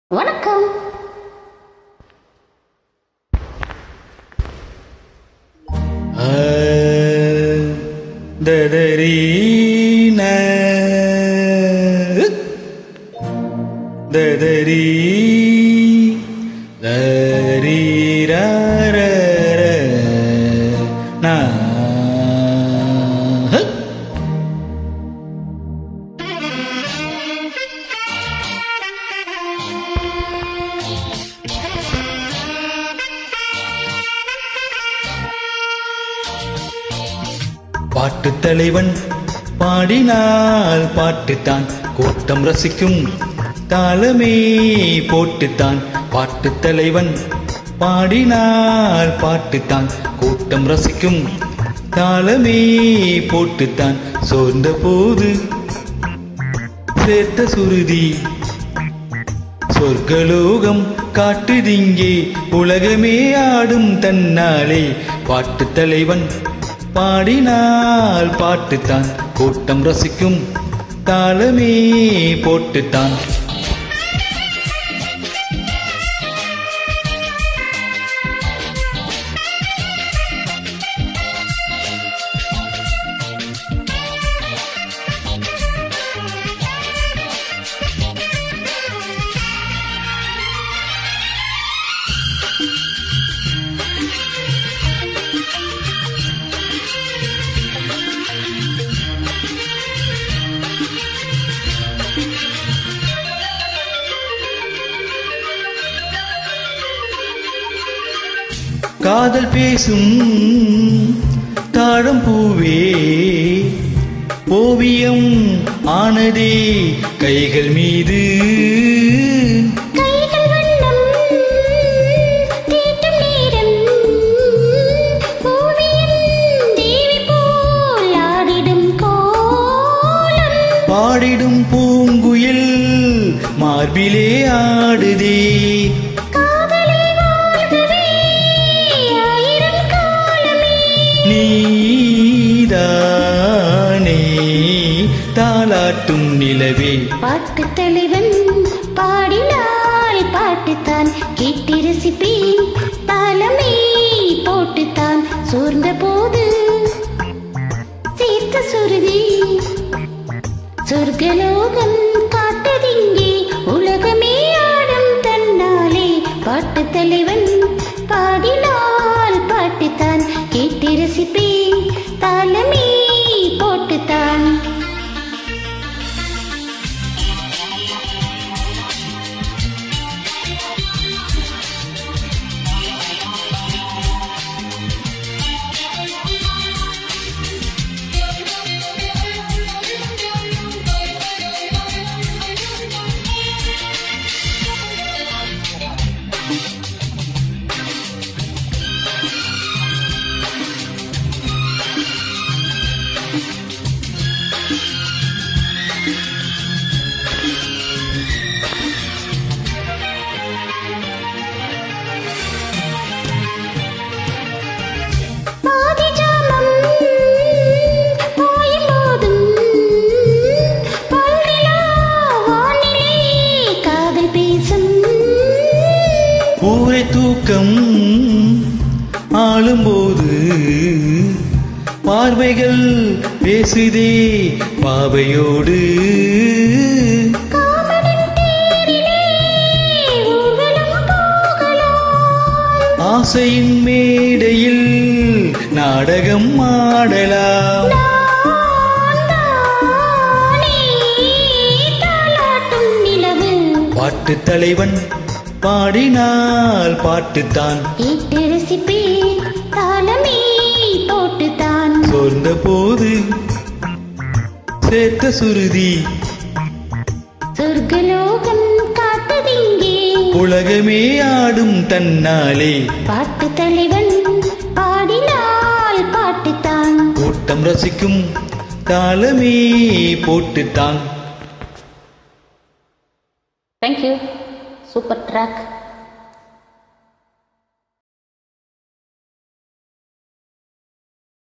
வணக்கம் ദദരീന ദദരീ ദരീരാര നാ பாட்டு தலைவன் பாடினால் பாட்டுத்தான் கூட்டம் ரசிக்கும் தாளமே போட்டுத்தான் பாட்டு தலைவன் பாடினால் பாட்டுத்தான் கூட்டம் ரசிக்கும் தாளமே போட்டுத்தான் சோர்ந்த போது சேர்த்த சுருதி சொர்க்கலோகம் காட்டுதிங்கே உலகமே ஆடும் தன்னாலே பாட்டு தலைவன் பாடினால் பாட்டுத்தான் கூட்டம் ரசிக்கும் தாளமே போட்டுத்தான் காதல் பேசும் தாழம் பூவே ஓவியம் ஆனதே கைகள் மீது கைகள் வண்ணம் தீட்டும் நேரம் ஓவியம் தேவி போல் ஆடிடும் கோலம் பாடிடும் பூங்குயில் மார்பிலே ஆடுதே காதலை வாழ்கவே ஆயிரம் காலமே நீதானே தாலாட்டும் நிலவே பாட்டு தலைவன் பாடினால் பாட்டுத்தான் கேட்டு ரசிப்பேன் தாளமே போட்டுத்தான் சோர்ந்த போது சேர்த்த சுருதி சொர்க்கலோகம் காட்டதிங்கே உலகமே ஆடும் தன்னாலே பாட்டு தலைவன் பாடினால் பாட்டுத்தான் கேட்டு ரசிப்பேன் தாளமே போட்டுத்தான் பாதி ஜாமம் பாயும் போதும் பல்நிலா வானிலே காதல் பேசும் ஊரை தூக்கம் ஆளும்போது பார்வைகள் பேசுதே பாவையோடு காமனின் தேரிலே ஊர்வலம் போகலாம் ஆசையின் மேடையில் நாடகம் ஆடலாம் நான் தானே தாலாட்டும் நிலவு பாட்டு தலைவன் பாடினால் பாட்டுத்தான் கேட்டு ரசிப்பேன் தாளமே போட்டுத்தான் சோர்ந்த போது சேர்த்த சுருதி சொர்க்கலோகம் காத்ததிங்கே உலகமே ஆடும் தன்னாலே பாட்டு தலைவன் பாடினால் பாட்டுத்தான் கூட்டம் ரசிக்கும் தாளமே போட்டுத்தான் தேங்க்யூ சூப்பர் ட்ராக்